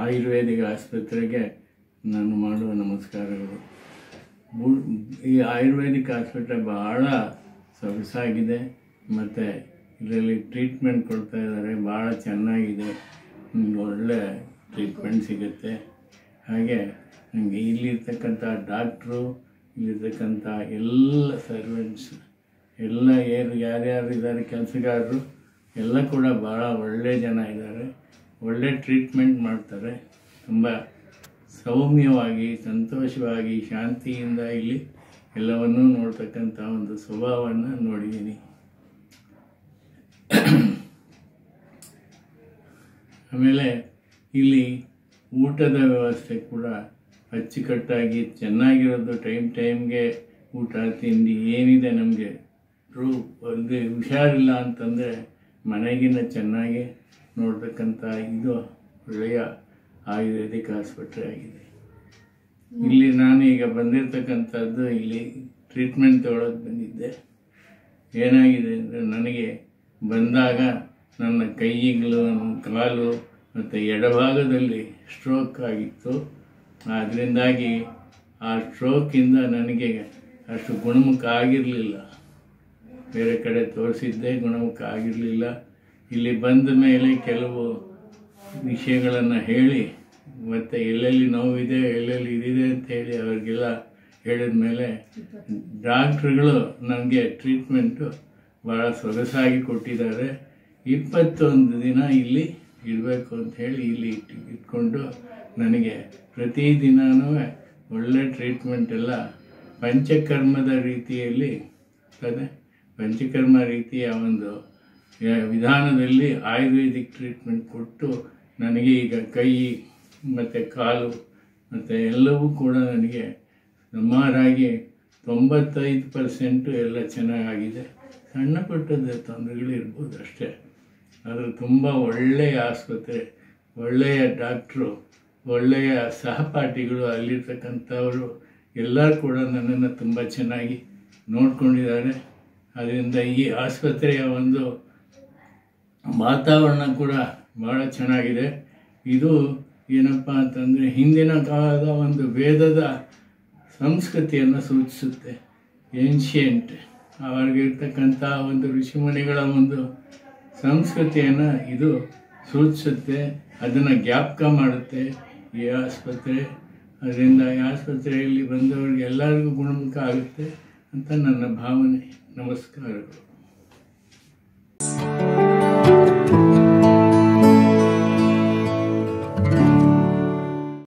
ಆಯುರ್ವೇದಿಕ್ ಆಸ್ಪತ್ರೆಗೆ ನಾನು ಮಾಡುವ ನಮಸ್ಕಾರಗಳು ಬು- ಈ ಆಯುರ್ವೇದಿಕ್ ಆಸ್ಪತ್ರೆ ಬಹಳ ಸೊಗಸಾಗಿದೆ ಮತ್ತು ಇದರಲ್ಲಿ ಟ್ರೀಟ್ಮೆಂಟ್ ಕೊಡ್ತಾ ಇದ್ದಾರೆ ಭಾಳ ಚೆನ್ನಾಗಿದೆ ಒಂದು ಒಳ್ಳೆ ಟ್ರೀಟ್ಮೆಂಟ್ ಸಿಗುತ್ತೆ ಹಾಗೆ ನನಗೆ ಇಲ್ಲಿರ್ತಕ್ಕಂಥ ಡಾಕ್ಟ್ರು ಇಲ್ಲಿರ್ತಕ್ಕಂಥ ಎಲ್ಲ ಸರ್ವೆಂಟ್ಸ್ ಎಲ್ಲ ಏನು ಯಾರ್ಯಾರು ಇದ್ದಾರೆ ಕೆಲಸಗಾರರು ಎಲ್ಲ ಕೂಡ ಭಾಳ ಒಳ್ಳೆ ಜನ ಇದ್ದಾರೆ ಒಳ್ಳೆ ಟ್ರೀಟ್ಮೆಂಟ್ ಮಾಡ್ತಾರೆ ತುಂಬ ಸೌಮ್ಯವಾಗಿ ಸಂತೋಷವಾಗಿ ಶಾಂತಿಯಿಂದ ಇಲ್ಲಿ ಎಲ್ಲವನ್ನೂ ನೋಡ್ತಕ್ಕಂಥ ಒಂದು ಸ್ವಭಾವವನ್ನು ನೋಡಿದ್ದೀನಿ ಆಮೇಲೆ ಇಲ್ಲಿ ಊಟದ ವ್ಯವಸ್ಥೆ ಕೂಡ ಅಚ್ಚುಕಟ್ಟಾಗಿ ಚೆನ್ನಾಗಿರೋದು ಟೈಮ್ ಟೈಮ್ಗೆ ಊಟ ತಿಂಡಿ ಏನಿದೆ ನಮಗೆ ರೂ ಒಂದು ಹುಷಾರಿಲ್ಲ ಅಂತಂದರೆ ಮನೆಗಿನ್ನ ಚೆನ್ನಾಗಿ ನೋಡ್ತಕ್ಕಂಥ ಇದು ಒಳ್ಳೆಯ ಆಯುರ್ವೇದಿಕ್ ಆಸ್ಪತ್ರೆ ಆಗಿದೆ ಇಲ್ಲಿ ನಾನು ಈಗ ಬಂದಿರತಕ್ಕಂಥದ್ದು ಇಲ್ಲಿ ಟ್ರೀಟ್ಮೆಂಟ್ ತೊಗೊಳಕ್ಕೆ ಬಂದಿದ್ದೆ ಏನಾಗಿದೆ ಅಂದರೆ ನನಗೆ ಬಂದಾಗ ನನ್ನ ಕೈಗಳು ನನ್ನ ಕಾಲು ಮತ್ತು ಎಡಭಾಗದಲ್ಲಿ ಸ್ಟ್ರೋಕ್ ಆಗಿತ್ತು ಅದರಿಂದಾಗಿ ಆ ಸ್ಟ್ರೋಕಿಂದ ನನಗೆ ಅಷ್ಟು ಗುಣಮುಖ ಆಗಿರಲಿಲ್ಲ ಬೇರೆ ಕಡೆ ತೋರಿಸಿದ್ದೆ ಗುಣಮುಖ ಆಗಿರಲಿಲ್ಲ ಇಲ್ಲಿ ಬಂದ ಮೇಲೆ ಕೆಲವು ವಿಷಯಗಳನ್ನು ಹೇಳಿ ಮತ್ತು ಎಲ್ಲೆಲ್ಲಿ ನೋವಿದೆ ಎಲ್ಲೆಲ್ಲಿ ಇದಿದೆ ಅಂತ ಹೇಳಿ ಅವ್ರಿಗೆಲ್ಲ ಹೇಳಿದ ಮೇಲೆ ಡಾಕ್ಟ್ರುಗಳು ನನಗೆ ಟ್ರೀಟ್ಮೆಂಟು ಭಾಳ ಸೊಗಸಾಗಿ ಕೊಟ್ಟಿದ್ದಾರೆ ಇಪ್ಪತ್ತೊಂದು ದಿನ ಇಲ್ಲಿ ಇರಬೇಕು ಅಂತ ಹೇಳಿ ಇಲ್ಲಿ ಇಟ್ಟು ಇಟ್ಕೊಂಡು ನನಗೆ ಪ್ರತಿದಿನವೂ ಒಳ್ಳೆ ಟ್ರೀಟ್ಮೆಂಟ್ ಎಲ್ಲ ಪಂಚಕರ್ಮದ ರೀತಿಯಲ್ಲಿ ಅದೇ ಪಂಚಕರ್ಮ ರೀತಿಯ ಒಂದು ಆ, ವಿಧಾನದಲ್ಲಿ ಆಯುರ್ವೇದಿಕ್ ಟ್ರೀಟ್ಮೆಂಟ್ ಕೊಟ್ಟು ನನಗೆ ಈಗ ಕೈ ಮತ್ತು ಕಾಲು ಮತ್ತು ಎಲ್ಲವೂ ಕೂಡ ನನಗೆ ಸುಮಾರಾಗಿ ತೊಂಬತ್ತೈದು ಪರ್ಸೆಂಟು ಎಲ್ಲ ಚೆನ್ನಾಗಿದೆ ಸಣ್ಣ ಪುಟ್ಟದ ತೊಂದರೆಗಳು ಇರ್ಬೋದು ಅಷ್ಟೇ ಆದರೆ ತುಂಬ ಒಳ್ಳೆಯ ಆಸ್ಪತ್ರೆ ಒಳ್ಳೆಯ ಡಾಕ್ಟ್ರು ಒಳ್ಳೆಯ ಸಹಪಾಠಿಗಳು ಅಲ್ಲಿರ್ತಕ್ಕಂಥವರು ಎಲ್ಲರೂ ಕೂಡ ನನ್ನನ್ನು ತುಂಬ ಚೆನ್ನಾಗಿ ನೋಡ್ಕೊಂಡಿದ್ದಾರೆ ಅದರಿಂದ ಈ ಆಸ್ಪತ್ರೆಯ ಒಂದು ವಾತಾವರಣ ಕೂಡ ಭಾಳ ಚೆನ್ನಾಗಿದೆ ಇದು ಏನಪ್ಪ ಅಂತಂದರೆ ಹಿಂದಿನ ಕಾಲದ ಒಂದು ವೇದದ ಸಂಸ್ಕೃತಿಯನ್ನು ಸೂಚಿಸುತ್ತೆ ಏನ್ಷಿಯಂಟ್ ಅವಾಗಿರ್ತಕ್ಕಂಥ ಒಂದು ಋಷಿಮುನಿಗಳ ಒಂದು ಸಂಸ್ಕೃತಿಯನ್ನು ಇದು ಸೂಚಿಸುತ್ತೆ ಅದನ್ನು ಜ್ಞಾಪಕ ಮಾಡುತ್ತೆ ಈ ಆಸ್ಪತ್ರೆ ಅದರಿಂದ ಈ ಆಸ್ಪತ್ರೆಯಲ್ಲಿ ಬಂದವರಿಗೆ ಎಲ್ಲರಿಗೂ ಗುಣಮುಖ ಆಗುತ್ತೆ ಅಂತ ನನ್ನ ಭಾವನೆ ನಮಸ್ಕಾರಗಳು